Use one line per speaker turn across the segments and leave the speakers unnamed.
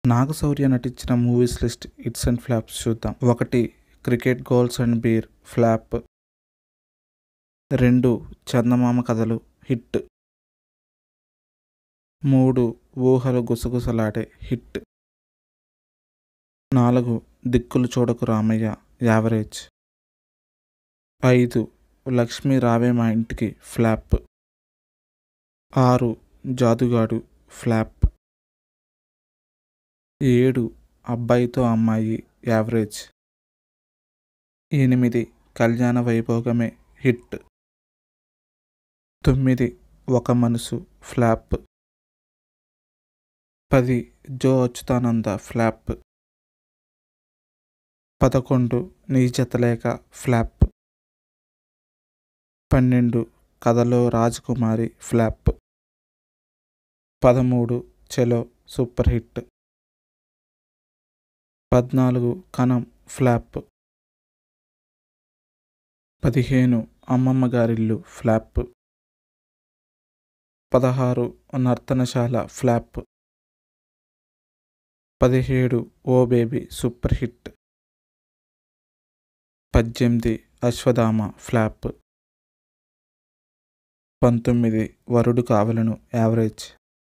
నాగశౌర్య నటించిన movies list hits and flops చూద్దాం ఒకటి cricket girls and beer flop రెండు చందమామ కథలు హిట్ మూడు ఊహలు గుసగుసలాడే హిట్ నాలుగు దిక్కులు చూడకు రామయ్య యావరేజ్ ఐదు లక్ష్మి రావే మా ఇంటికి ఫ్లాప్ ఆరు జాదుగాడు ఫ్లాప్ ఏడు అబ్బాయితో అమ్మాయి యావరేజ్ ఎనిమిది కళ్యాణ వైభోగమే హిట్ తొమ్మిది ఒక మనసు ఫ్లాప్ పది జో అచ్యుతానంద ఫ్లాప్ పదకొండు నీ జతలేక ఫ్లాప్ పన్నెండు కథలో రాజకుమారి ఫ్లాప్ పదమూడు చెలో సూపర్ హిట్ పద్నాలుగు కణం ఫ్లాప్ పదిహేను అమ్మమ్మ గారిల్లు ఫ్లాప్ పదహారు నర్తనశాల ఫ్లాప్ పదిహేడు ఓ బేబీ సూపర్ హిట్ పద్దెనిమిది అశ్వధామ ఫ్లాప్ పంతొమ్మిది వరుడు కావలను యావరేజ్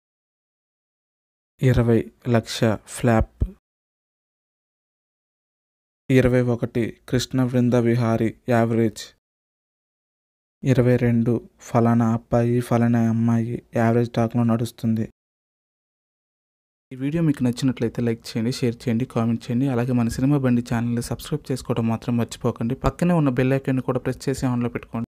ఇరవై లక్ష ఫ్లాప్ ఇరవై ఒకటి కృష్ణ వృంద విహారి యావరేజ్ ఇరవై రెండు ఫలానా అబ్బాయి ఫలానా అమ్మాయి యావరేజ్ టాక్లో నడుస్తుంది ఈ వీడియో మీకు నచ్చినట్లయితే లైక్ చేయండి షేర్ చేయండి కామెంట్ చేయండి అలాగే మన సినిమా బండి ఛానల్ని సబ్స్క్రైబ్ చేసుకోవడం మాత్రం మర్చిపోకండి పక్కనే ఉన్న బెల్ ఐకాన్ కూడా ప్రెస్ చేసి ఆన్లో పెట్టుకోండి